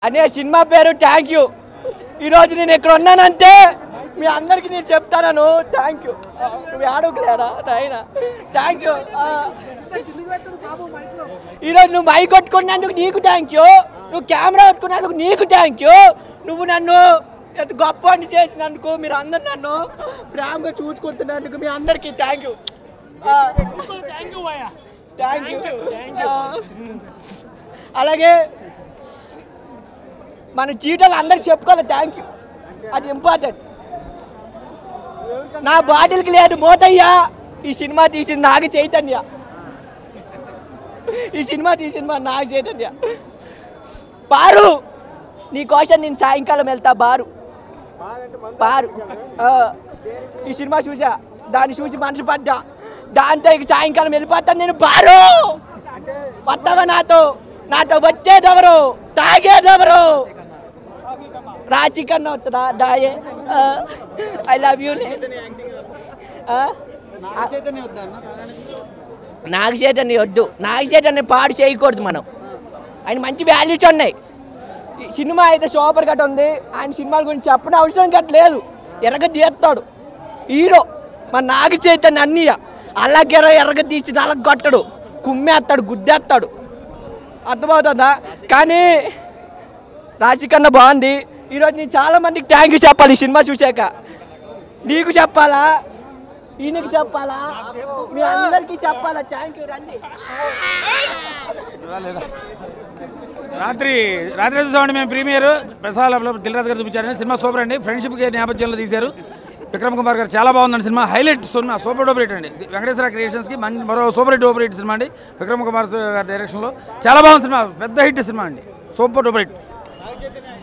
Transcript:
అనే సినిమా పేరు thank you ఈరోజు నేను ఇక్కడ ఉన్నానంటే మీ అందరికీ నేను చెప్తాను థ్యాంక్ యూ నువ్వు ఆడవలేరా నాయన థ్యాంక్ యూ ఈరోజు నువ్వు మైక్ కొట్టుకున్నందుకు నీకు థ్యాంక్ యూ నువ్వు కెమెరా కొట్టుకున్నందుకు నీకు థ్యాంక్ యూ నువ్వు నన్ను ఎంత గొప్ప అని చేసినందుకు మీరు అందరు నన్ను ప్రేమగా చూసుకుంటున్నందుకు మీ అందరికీ థ్యాంక్ యూ థ్యాంక్ యూ అలాగే మన చీటలు అందరికి చెప్పుకోవాలి థ్యాంక్ యూ అది ఇంపార్టెంట్ నా బాటిల్కి లేదు మోతయ్య ఈ సినిమా తీసింది నాగ చైతన్య ఈ సినిమా తీసింది మా నాగ చైతన్య పారు నీ కోసం నేను సాయంకాలం వెళ్తా బారు పారు ఆ, ఈ సినిమా చూసా దాన్ని చూసి మనసు పడ్డా దాంతో ఇక సాయంకాలం వెళ్ళిపోతాను నేను బారు వస్తావా నాతో నాతో వచ్చేదెవరు తాగేదెవరు రాచి కన్నా వస్తుందా డాయే I love you Naga Chaitanya వద్దు నాగ చైతన్య పాడు చేయకూడదు మనం ఆయన మంచి వాల్యూస్ ఉన్నాయి ఈ సినిమా అయితే సూపర్ కట్ ఉంది ఆయన సినిమాల గురించి చెప్పడం అవసరం కట్ లేదు ఎర్రగ తీస్తాడు హీరో మన నాగ చైతన్య అన్నయ్య అలాగెర ఎర్రగ తీసి నలగ కొట్టడు కుమ్మేస్తాడు గుద్దేస్తాడు అర్థమవుతుందా కానీ రాశి కన్నా బాగుంది ఈరోజు నేను చాలా మందికి థ్యాంక్ యూ చెప్పాలి ఈ సినిమా చూశాక నీకు చెప్పాలా ఈయనకి చెప్పాలా మీ అందరికీ చెప్పాలా థ్యాంక్ యూ రండి రాత్రి రాత్రి చూసామండి మేము ప్రీమియర్ ప్రసాద్లో దిల్రాజ్ గారు చూపించారు సినిమా సూపర్ అండి ఫ్రెండ్షిప్ నేపథ్యంలో తీశారు విక్రమ్ కుమార్ గారు చాలా బాగుందండి cinema highlight cinema super duper hit అండి వెంకటేశ్వర క్రియేషన్స్కి మంచి మరో సూపర్ డూపర్ హిట్ సినిమా అండి విక్రమ్ కుమార్ గారి డైరెక్షన్లో చాలా బాగుంది సినిమా పెద్ద హిట్ సినిమా అండి సూపర్ డూపర్ హిట్